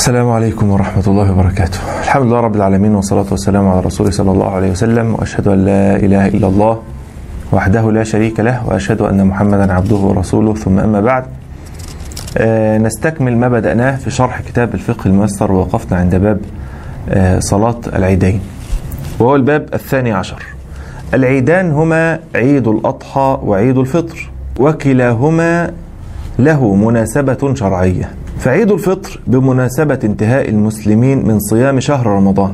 السلام عليكم ورحمة الله وبركاته الحمد لله رب العالمين والصلاة والسلام على رسوله صلى الله عليه وسلم وأشهد أن لا إله إلا الله وحده لا شريك له وأشهد أن محمدا عبده ورسوله ثم أما بعد آه نستكمل ما بدأناه في شرح كتاب الفقه الميسر ووقفنا عند باب آه صلاة العيدين وهو الباب الثاني عشر العيدان هما عيد الأضحى وعيد الفطر وكلاهما له مناسبة شرعية فعيد الفطر بمناسبة انتهاء المسلمين من صيام شهر رمضان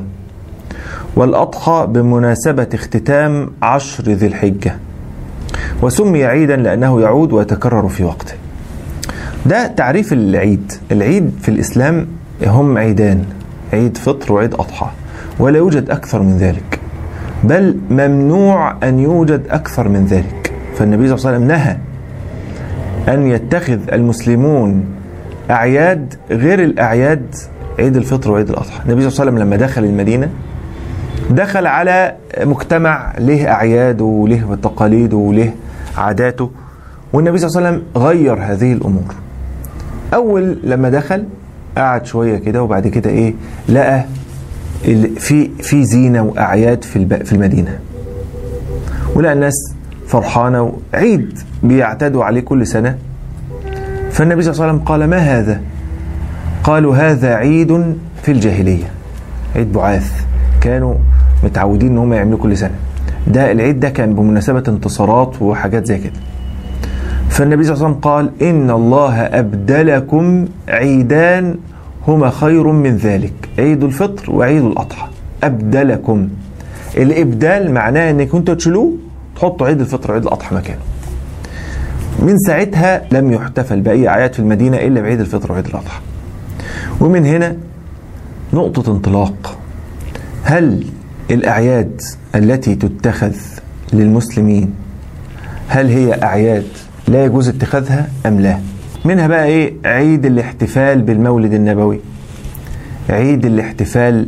والأضحى بمناسبة اختتام عشر ذي الحجة وسمي عيدا لأنه يعود ويتكرر في وقته ده تعريف العيد العيد في الإسلام هم عيدان عيد فطر وعيد أضحى ولا يوجد أكثر من ذلك بل ممنوع أن يوجد أكثر من ذلك فالنبي صلى الله عليه وسلم نهى أن يتخذ المسلمون أعياد غير الأعياد عيد الفطر وعيد الأضحى النبي صلى الله عليه وسلم لما دخل المدينة دخل على مجتمع له أعياده وله تقاليده وله عاداته والنبي صلى الله عليه وسلم غير هذه الأمور أول لما دخل قعد شوية كده وبعد كده إيه لقى في في زينة وأعياد في في المدينة ولقى الناس فرحانة وعيد بيعتادوا عليه كل سنة فالنبي صلى الله عليه وسلم قال ما هذا قالوا هذا عيد في الجاهلية عيد بعاث كانوا متعودين ان هم يعملوا كل سنة ده العيد ده كان بمناسبة انتصارات وحاجات زي كده فالنبي صلى الله عليه وسلم قال إن الله أبدلكم عيدان هما خير من ذلك عيد الفطر وعيد الأضحى أبدلكم الإبدال معناه إنك أنتوا تشيلوه تحطوا عيد الفطر وعيد الأضحى مكانه من ساعتها لم يحتفل بأي أعياد في المدينة إلا بعيد الفطر وعيد الأضحى ومن هنا نقطة انطلاق هل الأعياد التي تتخذ للمسلمين هل هي أعياد لا يجوز اتخاذها أم لا منها بقى إيه عيد الاحتفال بالمولد النبوي عيد الاحتفال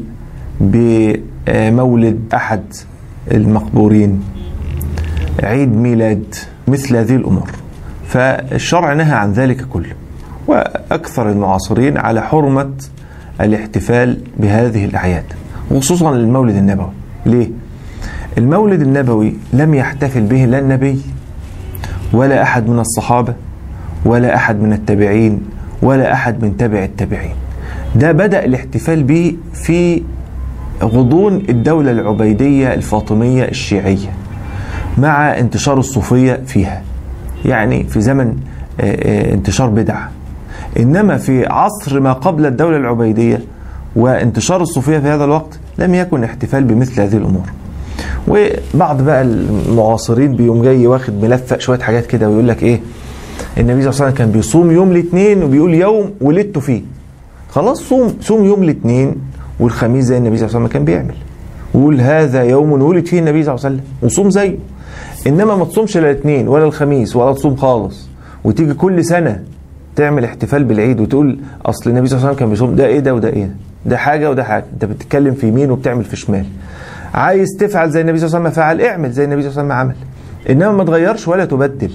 بمولد أحد المقبورين عيد ميلاد مثل هذه الأمور فالشرع نهى عن ذلك كله وأكثر المعاصرين على حرمة الاحتفال بهذه الأعياد وخصوصا المولد النبوي ليه؟ المولد النبوي لم يحتفل به لا النبي ولا أحد من الصحابة ولا أحد من التابعين ولا أحد من تبع التابعين ده بدأ الاحتفال به في غضون الدولة العبيدية الفاطمية الشيعية مع انتشار الصوفية فيها يعني في زمن انتشار بدع إنما في عصر ما قبل الدولة العبيدية وانتشار الصوفية في هذا الوقت لم يكن احتفال بمثل هذه الأمور وبعض بقى المعاصرين بيقوم جاي واخد ملفق شوية حاجات كده ويقول لك إيه النبي صلى الله عليه وسلم كان بيصوم يوم الاثنين وبيقول يوم ولدت فيه خلاص صوم صوم يوم الاثنين والخميس زي النبي صلى الله عليه وسلم كان بيعمل ويقول هذا يوم ولد فيه النبي صلى الله عليه وسلم وصوم زيه انما ما تصومش لا الاثنين ولا الخميس ولا تصوم خالص وتيجي كل سنه تعمل احتفال بالعيد وتقول اصل النبي صلى الله عليه وسلم كان بيصوم ده ايه ده وده ايه ده حاجه وده حاجه انت بتتكلم في يمين وبتعمل في شمال عايز تفعل زي النبي صلى الله عليه وسلم فعل اعمل زي النبي صلى الله عليه وسلم عمل انما ما تغيرش ولا تبدل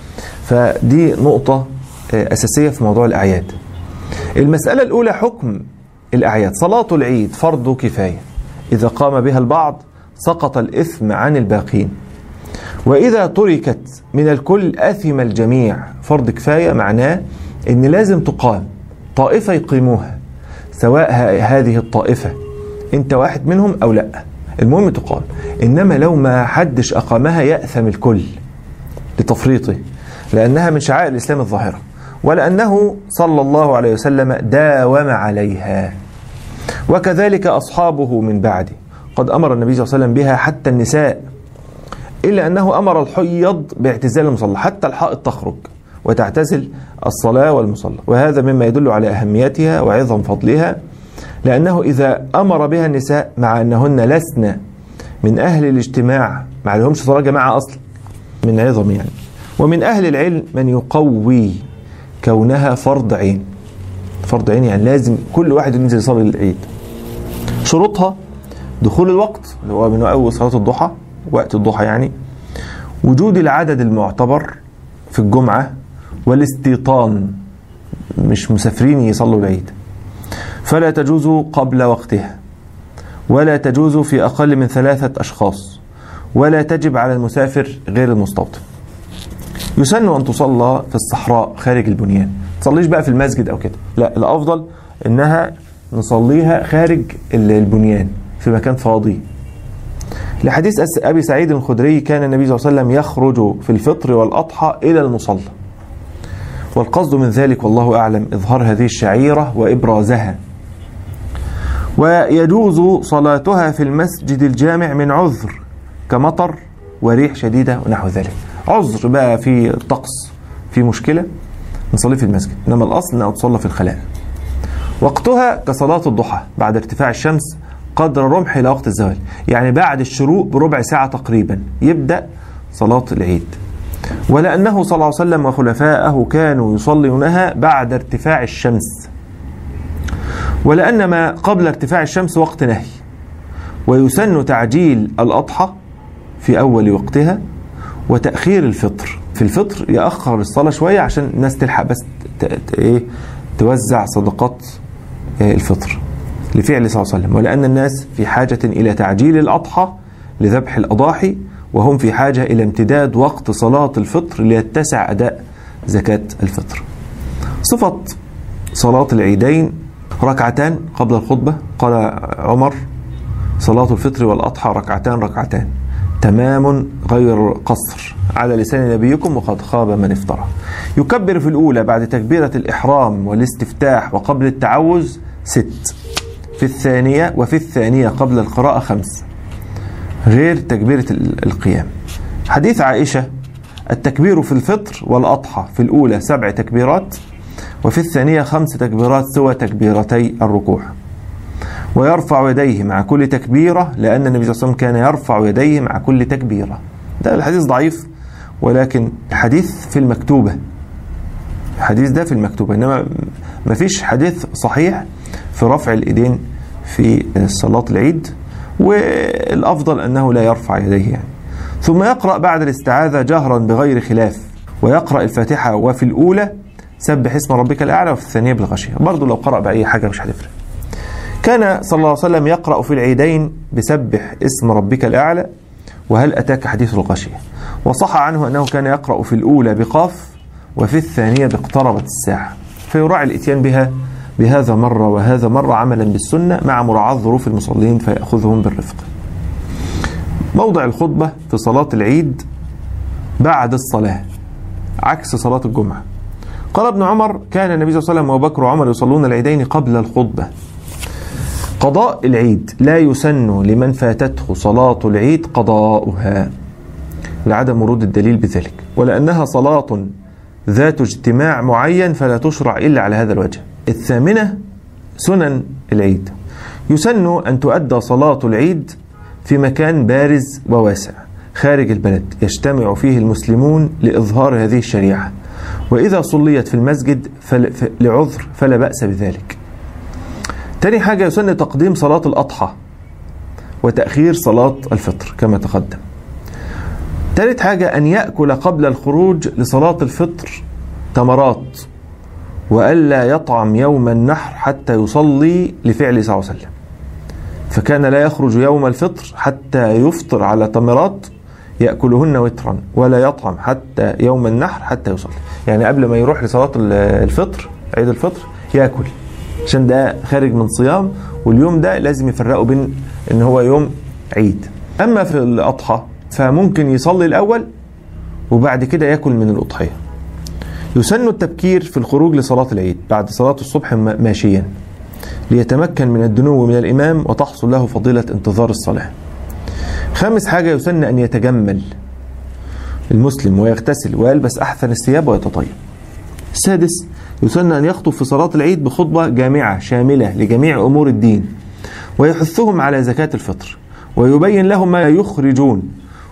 فدي نقطه اساسيه في موضوع الاعياد المساله الاولى حكم الاعياد صلاه العيد فرض كفايه اذا قام بها البعض سقط الاثم عن الباقين وإذا تركت من الكل أثم الجميع فرض كفاية معناه إن لازم تقام طائفة يقيموها سواء هذه الطائفة أنت واحد منهم أو لا المهم تقام إنما لو ما حدش أقامها يأثم الكل لتفريطه لأنها من شعائر الإسلام الظاهرة ولأنه صلى الله عليه وسلم داوم عليها وكذلك أصحابه من بعده قد أمر النبي صلى الله عليه وسلم بها حتى النساء إلا أنه أمر الحيض باعتزال المصلى حتى الحائض تخرج وتعتزل الصلاة والمصلى وهذا مما يدل على أهميتها وعظم فضلها لأنه إذا أمر بها النساء مع أنهن لسن من أهل الاجتماع ما لهمش صلاة جماعة أصلا من عظم يعني ومن أهل العلم من يقوي كونها فرض عين فرض عين يعني لازم كل واحد ينزل يصلي العيد شروطها دخول الوقت اللي هو من أول صلاة الضحى وقت الضحى يعني وجود العدد المعتبر في الجمعة والاستيطان مش مسافرين يصلوا العيد فلا تجوز قبل وقتها ولا تجوز في أقل من ثلاثة أشخاص ولا تجب على المسافر غير المستوطن يسن أن تصلى في الصحراء خارج البنيان تصليش بقى في المسجد أو كده لا الأفضل إنها نصليها خارج البنيان في مكان فاضي لحديث أبي سعيد الخدري كان النبي صلى الله عليه وسلم يخرج في الفطر والأضحى إلى المصلى والقصد من ذلك والله أعلم إظهار هذه الشعيرة وإبرازها ويجوز صلاتها في المسجد الجامع من عذر كمطر وريح شديدة ونحو ذلك عذر بقى في طقس في مشكلة نصلي في المسجد إنما الأصل أنها تصلى في الخلاء وقتها كصلاة الضحى بعد ارتفاع الشمس قدر رمح إلى وقت الزوال يعني بعد الشروق بربع ساعة تقريبا يبدأ صلاة العيد ولأنه صلى الله عليه وسلم وخلفاءه كانوا يصلونها بعد ارتفاع الشمس ولأن ما قبل ارتفاع الشمس وقت نهي ويسن تعجيل الأضحى في أول وقتها وتأخير الفطر في الفطر يأخر الصلاة شوية عشان الناس تلحق بس إيه توزع صدقات الفطر لفعل صلى الله عليه وسلم ولأن الناس في حاجة إلى تعجيل الأضحى لذبح الأضاحي وهم في حاجة إلى امتداد وقت صلاة الفطر ليتسع أداء زكاة الفطر صفة صلاة العيدين ركعتان قبل الخطبة قال عمر صلاة الفطر والأضحى ركعتان ركعتان تمام غير قصر على لسان نبيكم وقد خاب من افترى يكبر في الأولى بعد تكبيرة الإحرام والاستفتاح وقبل التعوذ ست في الثانية وفي الثانية قبل القراءة خمس غير تكبيرة القيام حديث عائشة التكبير في الفطر والأضحى في الأولى سبع تكبيرات وفي الثانية خمس تكبيرات سوى تكبيرتي الركوع ويرفع يديه مع كل تكبيرة لأن النبي صلى الله عليه وسلم كان يرفع يديه مع كل تكبيرة ده الحديث ضعيف ولكن حديث في المكتوبة الحديث ده في المكتوبة إنما ما فيش حديث صحيح في رفع الإيدين في صلاة العيد والأفضل أنه لا يرفع يديه يعني ثم يقرأ بعد الاستعاذة جهرا بغير خلاف ويقرأ الفاتحة وفي الأولى سبح اسم ربك الأعلى وفي الثانية بالغشية برضه لو قرأ بأي حاجة مش هتفرق كان صلى الله عليه وسلم يقرأ في العيدين بسبح اسم ربك الأعلى وهل أتاك حديث الغشية وصح عنه أنه كان يقرأ في الأولى بقاف وفي الثانية باقتربت الساعة فيراعي الإتيان بها بهذا مرة وهذا مرة عملا بالسنة مع مراعاة ظروف المصلين فيأخذهم بالرفق موضع الخطبة في صلاة العيد بعد الصلاة عكس صلاة الجمعة قال ابن عمر كان النبي صلى الله عليه وسلم وابو بكر وعمر يصلون العيدين قبل الخطبة قضاء العيد لا يسن لمن فاتته صلاة العيد قضاؤها لعدم ورود الدليل بذلك ولأنها صلاة ذات اجتماع معين فلا تشرع إلا على هذا الوجه الثامنة سنن العيد يسن أن تؤدى صلاة العيد في مكان بارز وواسع خارج البلد يجتمع فيه المسلمون لإظهار هذه الشريعة وإذا صليت في المسجد فل... ف... لعذر فلا بأس بذلك تاني حاجة يسن تقديم صلاة الأضحى وتأخير صلاة الفطر كما تقدم تالت حاجة أن يأكل قبل الخروج لصلاة الفطر تمرات وألا يطعم يوم النحر حتى يصلي لفعل صلى الله عليه وسلم فكان لا يخرج يوم الفطر حتى يفطر على تمرات يأكلهن وترا ولا يطعم حتى يوم النحر حتى يصلي يعني قبل ما يروح لصلاة الفطر عيد الفطر يأكل عشان ده خارج من صيام واليوم ده لازم يفرقوا بين ان هو يوم عيد اما في الاضحى فممكن يصلي الاول وبعد كده ياكل من الاضحيه يسن التبكير في الخروج لصلاه العيد بعد صلاه الصبح ماشيا ليتمكن من الدنو من الامام وتحصل له فضيله انتظار الصلاه خامس حاجه يسن ان يتجمل المسلم ويغتسل ويلبس احسن الثياب ويتطيب السادس يسن أن يخطب في صلاة العيد بخطبة جامعة شاملة لجميع أمور الدين ويحثهم على زكاة الفطر ويبين لهم ما يخرجون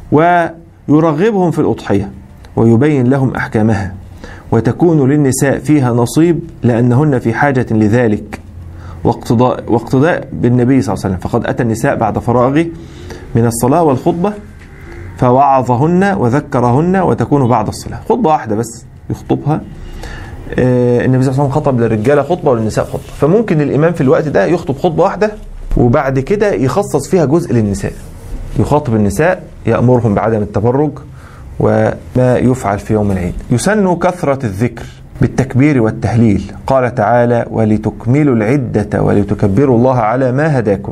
ويرغبهم في الأضحية ويبين لهم أحكامها وتكون للنساء فيها نصيب لأنهن في حاجة لذلك واقتضاء, واقتداء بالنبي صلى الله عليه وسلم فقد أتى النساء بعد فراغه من الصلاة والخطبة فوعظهن وذكرهن وتكون بعد الصلاة خطبة واحدة بس يخطبها آه، النبي صلى الله عليه وسلم خطب للرجاله خطبه وللنساء خطبه فممكن الامام في الوقت ده يخطب خطبه واحده وبعد كده يخصص فيها جزء للنساء يخاطب النساء يامرهم بعدم التبرج وما يفعل في يوم العيد يسن كثره الذكر بالتكبير والتهليل قال تعالى ولتكملوا العده ولتكبروا الله على ما هداكم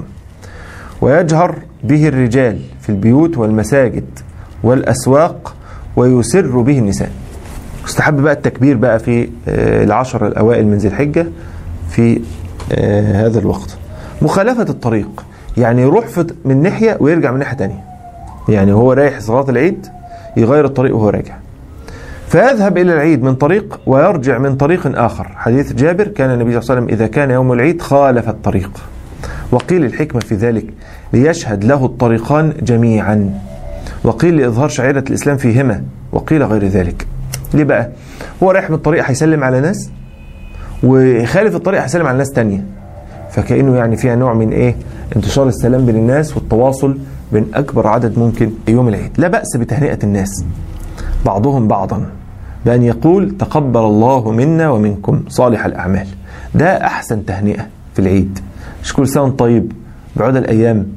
ويجهر به الرجال في البيوت والمساجد والاسواق ويسر به النساء يستحب بقى التكبير بقى في آه، العشر الأوائل من ذي الحجة في آه، هذا الوقت مخالفة الطريق يعني يروح في- من ناحية ويرجع من ناحية تانية يعني هو رايح صلاة العيد يغير الطريق وهو راجع فيذهب إلى العيد من طريق ويرجع من طريق آخر حديث جابر كان النبي صلى الله عليه وسلم إذا كان يوم العيد خالف الطريق وقيل الحكمة في ذلك ليشهد له الطريقان جميعا وقيل لإظهار شعيرة الإسلام فيهما وقيل غير ذلك ليه بقى هو رايح من الطريق هيسلم على ناس وخالف الطريق هيسلم على ناس تانية فكأنه يعني فيها نوع من ايه انتشار السلام بين الناس والتواصل بين اكبر عدد ممكن يوم العيد لا بأس بتهنئة الناس بعضهم بعضا بأن يقول تقبل الله منا ومنكم صالح الأعمال ده أحسن تهنئة في العيد مش كل سنة وأنت طيب بعد الأيام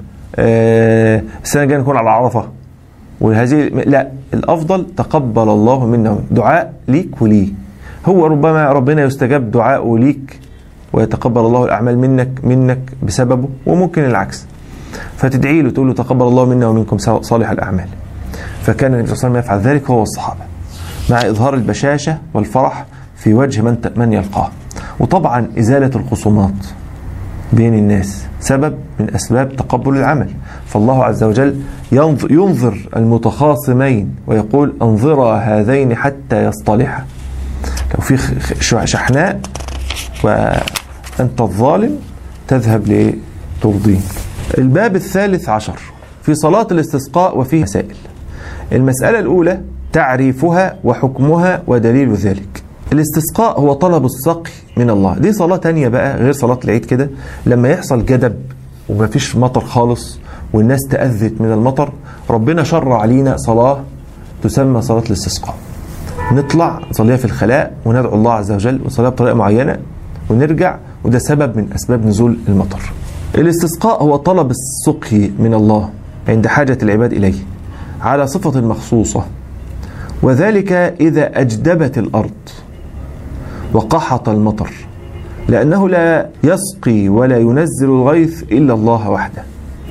آه السنة الجاية نكون على عرفة وهذه لا الافضل تقبل الله منا ومنكم. دعاء ليك وليه هو ربما ربنا يستجاب دعاءه ليك ويتقبل الله الاعمال منك منك بسببه وممكن العكس فتدعي له تقول له تقبل الله منا ومنكم صالح الاعمال فكان النبي صلى الله عليه وسلم يفعل ذلك هو والصحابه مع اظهار البشاشه والفرح في وجه من من يلقاه وطبعا ازاله الخصومات بين الناس سبب من اسباب تقبل العمل فالله عز وجل ينظر, ينظر المتخاصمين ويقول انظرا هذين حتى يصطلحا لو في شحناء وانت الظالم تذهب لترضيه الباب الثالث عشر في صلاة الاستسقاء وفيه مسائل المسألة الأولى تعريفها وحكمها ودليل ذلك الاستسقاء هو طلب السقي من الله دي صلاة تانية بقى غير صلاة العيد كده لما يحصل جدب ومفيش مطر خالص والناس تأذت من المطر ربنا شرع علينا صلاة تسمى صلاة الاستسقاء نطلع نصليها في الخلاء وندعو الله عز وجل ونصليها بطريقة معينة ونرجع وده سبب من أسباب نزول المطر الاستسقاء هو طلب السقي من الله عند حاجة العباد إليه على صفة مخصوصة وذلك إذا أجدبت الأرض وقحط المطر لأنه لا يسقي ولا ينزل الغيث إلا الله وحده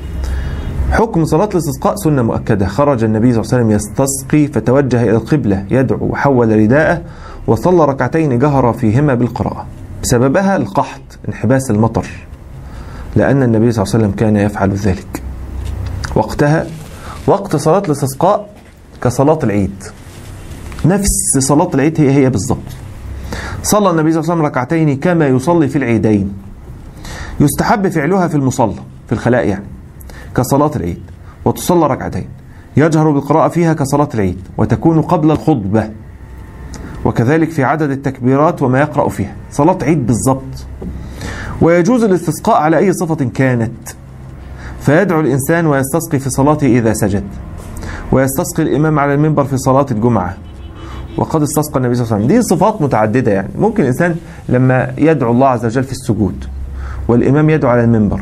حكم صلاة الاستسقاء سنة مؤكدة خرج النبي صلى الله عليه وسلم يستسقي فتوجه إلى القبلة يدعو وحول رداءه وصلى ركعتين جهر فيهما بالقراءة بسببها القحط انحباس المطر لأن النبي صلى الله عليه وسلم كان يفعل ذلك وقتها وقت صلاة الاستسقاء كصلاة العيد نفس صلاة العيد هي هي بالضبط صلى النبي صلى الله عليه وسلم ركعتين كما يصلي في العيدين يستحب فعلها في المصلى في الخلاء يعني كصلاة العيد وتصلى ركعتين يجهر بالقراءة فيها كصلاة العيد وتكون قبل الخطبة وكذلك في عدد التكبيرات وما يقرأ فيها صلاة عيد بالضبط ويجوز الاستسقاء على أي صفة كانت فيدعو الإنسان ويستسقي في صلاته إذا سجد ويستسقي الإمام على المنبر في صلاة الجمعة وقد استسقى النبي صلى الله عليه وسلم دي صفات متعددة يعني ممكن الإنسان لما يدعو الله عز وجل في السجود والإمام يدعو على المنبر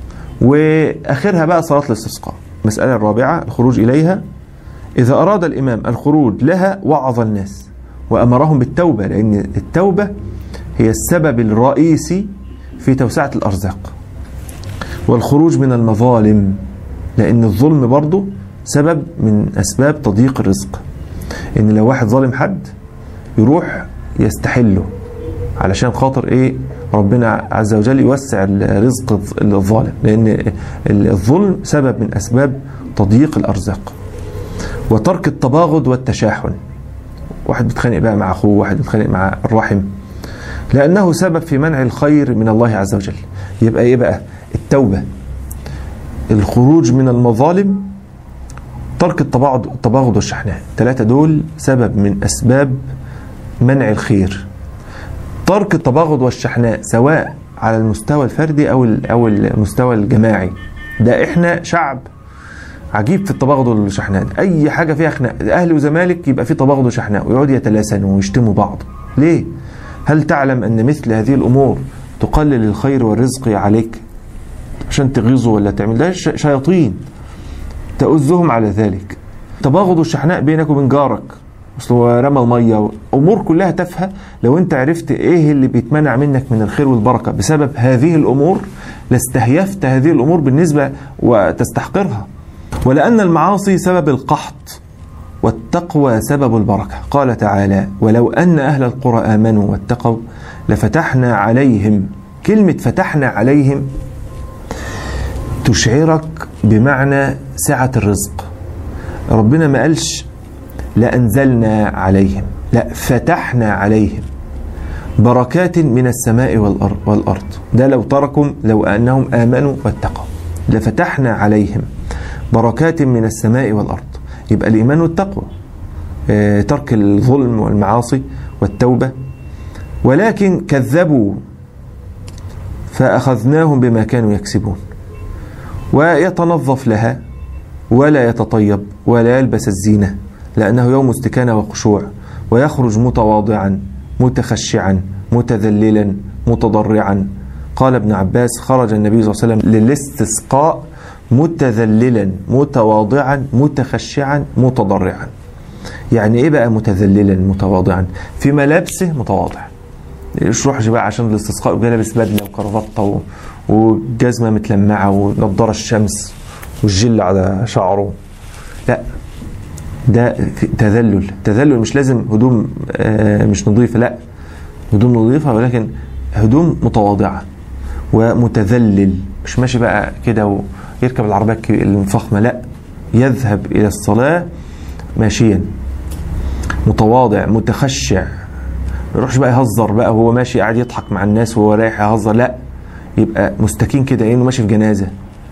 وآخرها بقى صلاة الاستسقاء المسألة الرابعة الخروج إليها إذا أراد الإمام الخروج لها وعظ الناس وأمرهم بالتوبة لأن التوبة هي السبب الرئيسي في توسعة الأرزاق والخروج من المظالم لأن الظلم برضه سبب من أسباب تضييق الرزق إن لو واحد ظالم حد يروح يستحله علشان خاطر إيه ربنا عز وجل يوسع الرزق الظالم لأن الظلم سبب من أسباب تضييق الأرزاق وترك التباغض والتشاحن واحد بيتخانق بقى مع أخوه واحد بيتخانق مع الرحم لأنه سبب في منع الخير من الله عز وجل يبقى إيه بقى التوبة الخروج من المظالم ترك التباغض التباغض والشحناء الثلاثة دول سبب من أسباب منع الخير ترك التباغض والشحناء سواء على المستوى الفردي أو أو المستوى الجماعي ده إحنا شعب عجيب في التباغض والشحناء أي حاجة فيها خناق أهلي وزمالك يبقى في تباغض وشحناء ويقعدوا يتلاسنوا ويشتموا بعض ليه؟ هل تعلم أن مثل هذه الأمور تقلل الخير والرزق عليك عشان تغيظه ولا تعمل ده ش- شياطين تؤذهم على ذلك تباغض الشحناء بينك وبين جارك اصل هو رمى الميه امور كلها تافهه لو انت عرفت ايه اللي بيتمنع منك من الخير والبركه بسبب هذه الامور لاستهيفت هذه الامور بالنسبه وتستحقرها ولان المعاصي سبب القحط والتقوى سبب البركه قال تعالى ولو ان اهل القرى امنوا واتقوا لفتحنا عليهم كلمه فتحنا عليهم تشعرك بمعنى سعه الرزق ربنا ما قالش لأنزلنا عليهم لا فتحنا عليهم بركات من السماء والأرض, والأرض ده لو تركوا لو أنهم آمنوا واتقوا لفتحنا عليهم بركات من السماء والأرض يبقى الإيمان والتقوى آه، ترك الظلم والمعاصي والتوبة ولكن كذبوا فأخذناهم بما كانوا يكسبون ويتنظف لها ولا يتطيب ولا يلبس الزينة لأنه يوم استكانة وخشوع ويخرج متواضعا متخشعا متذللا متضرعا قال ابن عباس خرج النبي صلى الله عليه وسلم للاستسقاء متذللا متواضعا متخشعا متضرعا يعني ايه بقى متذللا متواضعا في ملابسه متواضع يروحش بقى عشان الاستسقاء يبقى لابس بدله وكرافته و- وجزمه متلمعه ونضاره الشمس والجل على شعره لا ده في تذلل تذلل مش لازم هدوم آه، مش نظيفه لا هدوم نظيفه ولكن هدوم متواضعه ومتذلل مش ماشي بقى كده ويركب العربيه الك- الفخمه لا يذهب الى الصلاه ماشيا متواضع متخشع ما يروحش بقى يهزر بقى وهو ماشي قاعد يضحك مع الناس وهو رايح يهزر لا يبقى مستكين كده انه ماشي في جنازه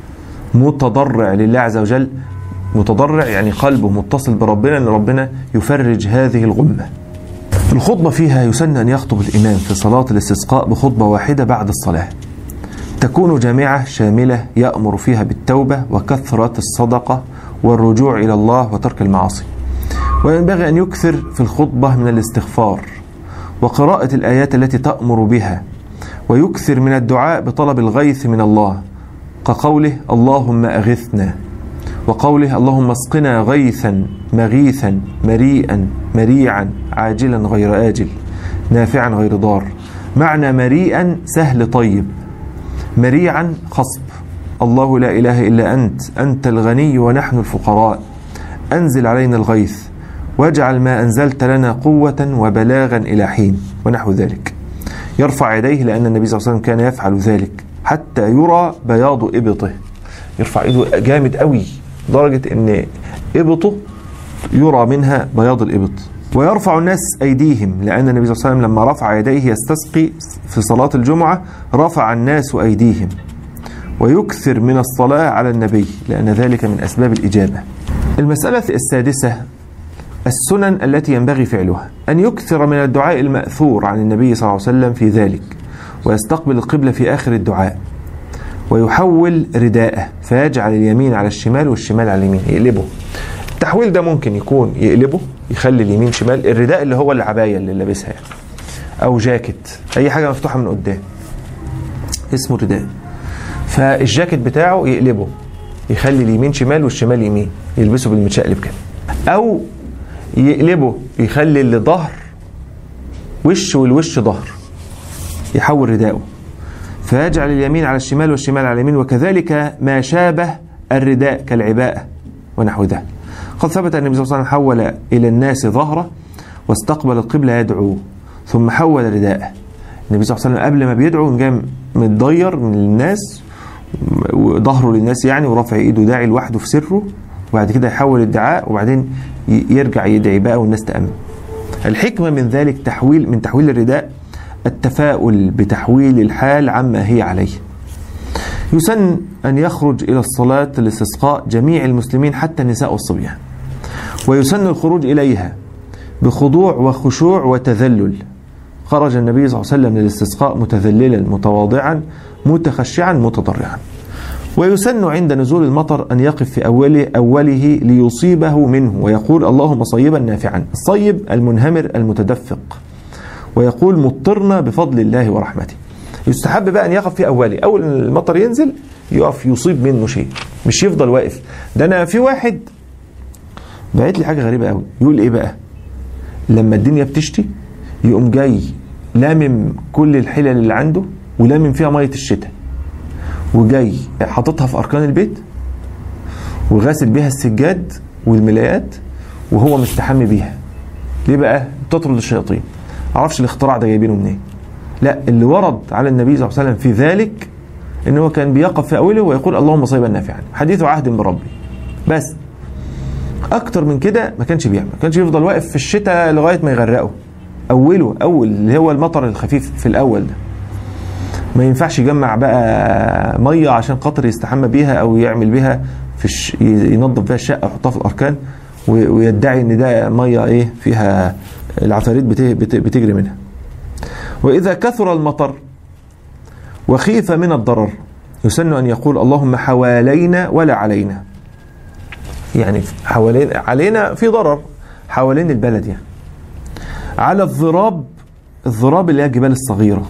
متضرع لله عز وجل متضرع يعني قلبه متصل بربنا ان ربنا يفرج هذه الغمه. الخطبه فيها يسن ان يخطب الامام في صلاه الاستسقاء بخطبه واحده بعد الصلاه. تكون جامعه شامله يامر فيها بالتوبه وكثره الصدقه والرجوع الى الله وترك المعاصي. وينبغي ان يكثر في الخطبه من الاستغفار وقراءه الايات التي تامر بها ويكثر من الدعاء بطلب الغيث من الله كقوله اللهم اغثنا وقوله اللهم اسقنا غيثا مغيثا مريئا مريعا عاجلا غير آجل نافعا غير ضار معنى مريئا سهل طيب مريعا خصب الله لا إله إلا أنت أنت الغني ونحن الفقراء أنزل علينا الغيث واجعل ما أنزلت لنا قوة وبلاغا إلى حين ونحو ذلك يرفع يديه لأن النبي صلى الله عليه وسلم كان يفعل ذلك حتى يرى بياض إبطه يرفع ايده جامد قوي لدرجة ان ابطه يرى منها بياض الابط ويرفع الناس ايديهم لان النبي صلى الله عليه وسلم لما رفع يديه يستسقي في صلاة الجمعة رفع الناس ايديهم ويكثر من الصلاة على النبي لان ذلك من اسباب الاجابة المسألة السادسة السنن التي ينبغي فعلها أن يكثر من الدعاء المأثور عن النبي صلى الله عليه وسلم في ذلك ويستقبل القبلة في آخر الدعاء ويحول رداءه فيجعل اليمين على الشمال والشمال على اليمين يقلبه التحويل ده ممكن يكون يقلبه يخلي اليمين شمال الرداء اللي هو العباية اللي لابسها يعني أو جاكيت أي حاجة مفتوحة من قدام اسمه رداء فالجاكيت بتاعه يقلبه يخلي اليمين شمال والشمال يمين يلبسه بالمتشقلب كده أو يقلبه يخلي اللي ظهر وش والوش ظهر يحول رداءه فيجعل اليمين على الشمال والشمال على اليمين وكذلك ما شابه الرداء كالعباءة ونحو ذلك قد ثبت أن النبي صلى الله عليه وسلم حول إلى الناس ظهره واستقبل القبلة يدعو ثم حول رداءه النبي صلى الله عليه وسلم قبل ما بيدعو جاء متضير من الناس وظهره للناس يعني ورافع ايده داعي لوحده في سره وبعد كده يحول الدعاء وبعدين يرجع يدعي بقى والناس تأمن الحكمة من ذلك تحويل من تحويل الرداء التفاؤل بتحويل الحال عما هي عليه يسن أن يخرج إلى الصلاة الاستسقاء جميع المسلمين حتى النساء والصبيان ويسن الخروج إليها بخضوع وخشوع وتذلل خرج النبي صلى الله عليه وسلم للاستسقاء متذللا متواضعا متخشعا متضرعا ويسن عند نزول المطر أن يقف في أوله, أوله ليصيبه منه ويقول اللهم صيبا نافعا الصيب المنهمر المتدفق ويقول مطرنا بفضل الله ورحمته يستحب بقى أن يقف في أوله أول ما المطر ينزل يقف يصيب منه شيء مش يفضل واقف ده أنا في واحد بعت لي حاجة غريبة قوي يقول إيه بقى لما الدنيا بتشتي يقوم جاي لامم كل الحلل اللي عنده ولامم فيها مية الشتاء وجاي حاططها في أركان البيت وغاسل بيها السجاد والملايات وهو مستحمي بيها ليه بقى تطرد الشياطين معرفش الاختراع ده جايبينه منين لا اللي ورد على النبي صلى الله عليه وسلم في ذلك ان هو كان بيقف في اوله ويقول اللهم صيبا نافعا حديث عهد بربي بس اكتر من كده ما كانش بيعمل ما كانش يفضل واقف في الشتاء لغايه ما يغرقه اوله اول اللي هو المطر الخفيف في الاول ده ما ينفعش يجمع بقى ميه عشان خاطر يستحمى بيها او يعمل بيها في الش... ينظف بيها الشقه ويحطها في الاركان ويدعي ان ده ميه ايه فيها العفاريت بت... بت... بتجري منها واذا كثر المطر وخيف من الضرر يسن ان يقول اللهم حوالينا ولا علينا يعني حوالين علينا في ضرر حوالين البلد يعني على الضراب الضراب اللي هي الجبال الصغيره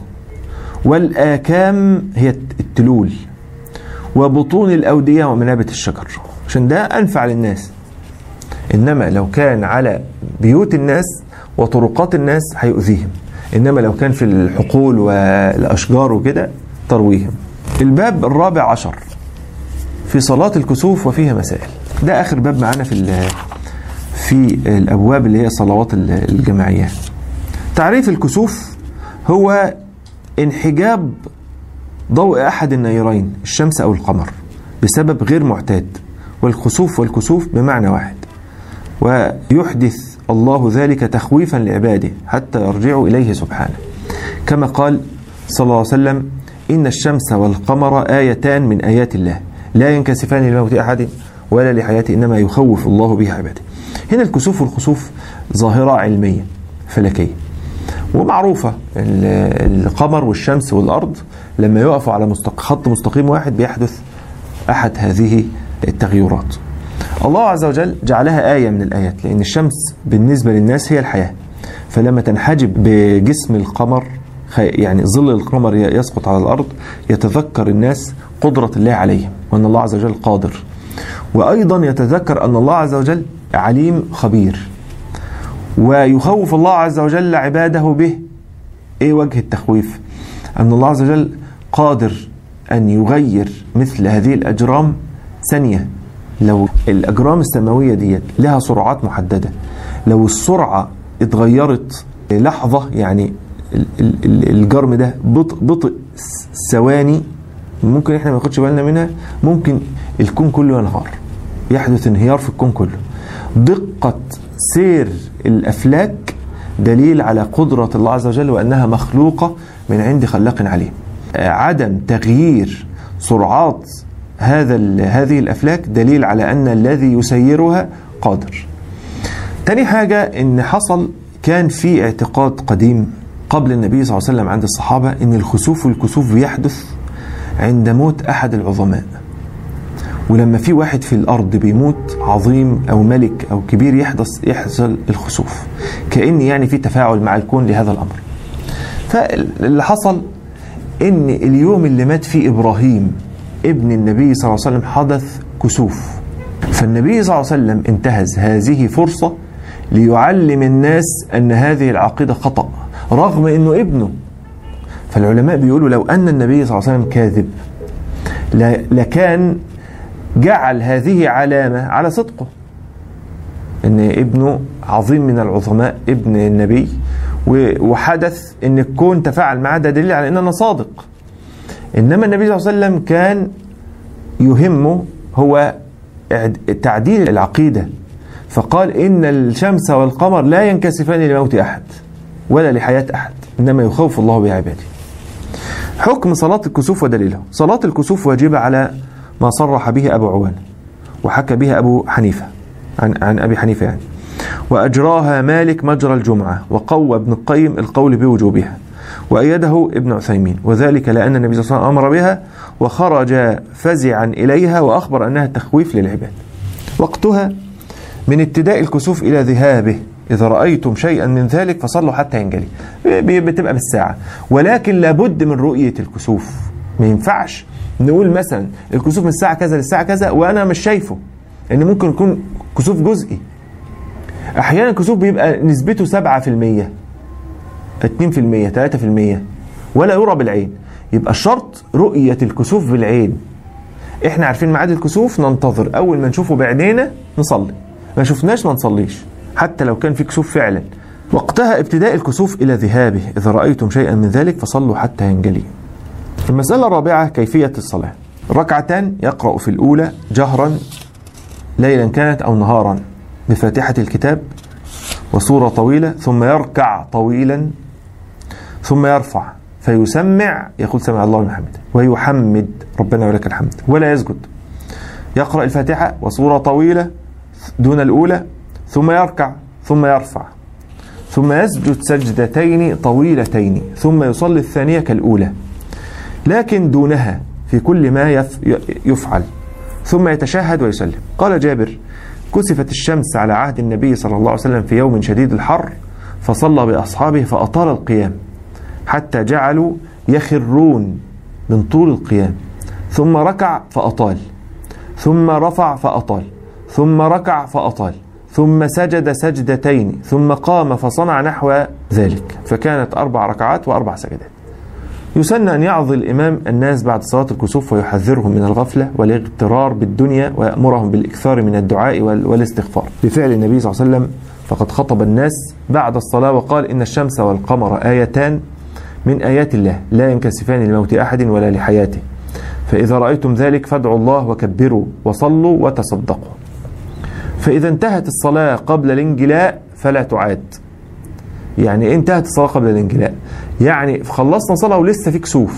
والآكام هي التلول وبطون الأودية ومنابت الشجر عشان ده أنفع للناس إنما لو كان على بيوت الناس وطرقات الناس هيؤذيهم إنما لو كان في الحقول والأشجار وكده ترويهم الباب الرابع عشر في صلاة الكسوف وفيها مسائل ده آخر باب معانا في في الأبواب اللي هي صلوات الجماعية تعريف الكسوف هو انحجاب ضوء احد النيرين الشمس او القمر بسبب غير معتاد والخسوف والكسوف بمعنى واحد ويحدث الله ذلك تخويفا لعباده حتى يرجعوا اليه سبحانه كما قال صلى الله عليه وسلم ان الشمس والقمر ايتان من ايات الله لا ينكسفان لموت احد ولا لحياته انما يخوف الله بها عباده هنا الكسوف والخسوف ظاهره علميه فلكيه ومعروفة القمر والشمس والأرض لما يقفوا على مستق... خط مستقيم واحد بيحدث أحد هذه التغيرات الله عز وجل جعلها آية من الآيات لأن الشمس بالنسبة للناس هي الحياة فلما تنحجب بجسم القمر يعني ظل القمر يسقط على الأرض يتذكر الناس قدرة الله عليهم وأن الله عز وجل قادر وأيضا يتذكر أن الله عز وجل عليم خبير ويخوف الله عز وجل عباده به ايه وجه التخويف ان الله عز وجل قادر ان يغير مثل هذه الاجرام ثانيه لو الاجرام السماويه ديت لها سرعات محدده لو السرعه اتغيرت لحظه يعني الجرم ده بطء بطء ثواني ممكن احنا ما ناخدش بالنا منها ممكن الكون كله ينهار يحدث انهيار في الكون كله دقه سير الافلاك دليل على قدره الله عز وجل وانها مخلوقه من عند خلاق عليم. عدم تغيير سرعات هذا هذه الافلاك دليل على ان الذي يسيرها قادر. تاني حاجه ان حصل كان في اعتقاد قديم قبل النبي صلى الله عليه وسلم عند الصحابه ان الخسوف والكسوف بيحدث عند موت احد العظماء. ولما في واحد في الارض بيموت عظيم او ملك او كبير يحدث يحصل الخسوف كان يعني في تفاعل مع الكون لهذا الامر فاللي حصل ان اليوم اللي مات فيه ابراهيم ابن النبي صلى الله عليه وسلم حدث كسوف فالنبي صلى الله عليه وسلم انتهز هذه فرصه ليعلم الناس ان هذه العقيده خطا رغم انه ابنه فالعلماء بيقولوا لو ان النبي صلى الله عليه وسلم كاذب لكان جعل هذه علامة على صدقه ان ابنه عظيم من العظماء ابن النبي وحدث ان الكون تفاعل معه ده دليل على ان انا صادق انما النبي صلى الله عليه وسلم كان يهمه هو تعديل العقيده فقال ان الشمس والقمر لا ينكسفان لموت احد ولا لحياه احد انما يخوف الله بعباده حكم صلاه الكسوف ودليله صلاه الكسوف واجبه على ما صرح به أبو عوانة وحكى بها أبو حنيفة عن, عن أبي حنيفة يعني وأجراها مالك مجرى الجمعة وقوى ابن القيم القول بوجوبها وأيده ابن عثيمين وذلك لأن النبي صلى الله عليه وسلم أمر بها وخرج فزعا إليها وأخبر أنها تخويف للعباد وقتها من ابتداء الكسوف إلى ذهابه إذا رأيتم شيئا من ذلك فصلوا حتى ينجلي ب- بتبقى بالساعة ولكن لابد من رؤية الكسوف ما ينفعش نقول مثلا الكسوف من الساعة كذا للساعة كذا وأنا مش شايفه إن ممكن يكون كسوف جزئي أحيانا الكسوف بيبقى نسبته 7% 2% 3% ولا يرى بالعين يبقى الشرط رؤية الكسوف بالعين احنا عارفين ميعاد الكسوف ننتظر اول ما نشوفه بعينينا نصلي ما شفناش ما نصليش حتى لو كان في كسوف فعلا وقتها ابتداء الكسوف الى ذهابه اذا رايتم شيئا من ذلك فصلوا حتى ينجلي المساله الرابعه كيفيه الصلاه ركعتان يقرا في الاولى جهرا ليلا كانت او نهارا بفاتحه الكتاب وسوره طويله ثم يركع طويلا ثم يرفع فيسمع يقول سمع الله لمن حمده ويحمد ربنا ولك الحمد ولا يسجد يقرأ الفاتحة وسورة طويلة دون الأولى ثم يركع ثم يرفع ثم يسجد سجدتين طويلتين ثم يصلي الثانية كالأولى لكن دونها في كل ما يف يفعل ثم يتشهد ويسلم قال جابر كسفت الشمس على عهد النبي صلى الله عليه وسلم في يوم شديد الحر فصلى بأصحابه فأطال القيام حتى جعلوا يخرون من طول القيام ثم ركع فأطال ثم رفع فأطال ثم ركع فأطال ثم سجد سجدتين ثم قام فصنع نحو ذلك فكانت أربع ركعات وأربع سجدات يسن أن يعظ الإمام الناس بعد صلاة الكسوف ويحذرهم من الغفلة والاغترار بالدنيا ويأمرهم بالإكثار من الدعاء وال- والاستغفار بفعل النبي صلى الله عليه وسلم فقد خطب الناس بعد الصلاة وقال إن الشمس والقمر آيتان من آيات الله لا ينكسفان لموت أحد ولا لحياته فإذا رأيتم ذلك فادعوا الله وكبروا وصلوا وتصدقوا فإذا انتهت الصلاة قبل الانجلاء فلا تعاد يعني إيه انتهت الصلاة قبل الانجلاء يعني خلصنا صلاة ولسه في كسوف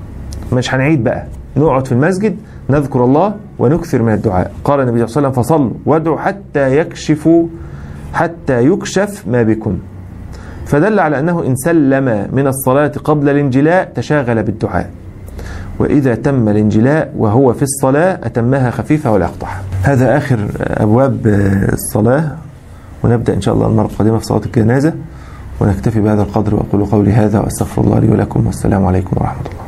مش هنعيد بقى نقعد في المسجد نذكر الله ونكثر من الدعاء قال النبي صلى الله عليه وسلم فصلوا وادعوا حتى يكشفوا حتى يكشف ما بكم فدل على أنه إن سلم من الصلاة قبل الانجلاء تشاغل بالدعاء وإذا تم الانجلاء وهو في الصلاة أتمها خفيفة ولا يقطعها هذا آخر أبواب الصلاة ونبدأ إن شاء الله المرة القادمة في صلاة الجنازة ونكتفي بهذا القدر وأقول قولي هذا وأستغفر الله لي ولكم والسلام عليكم ورحمة الله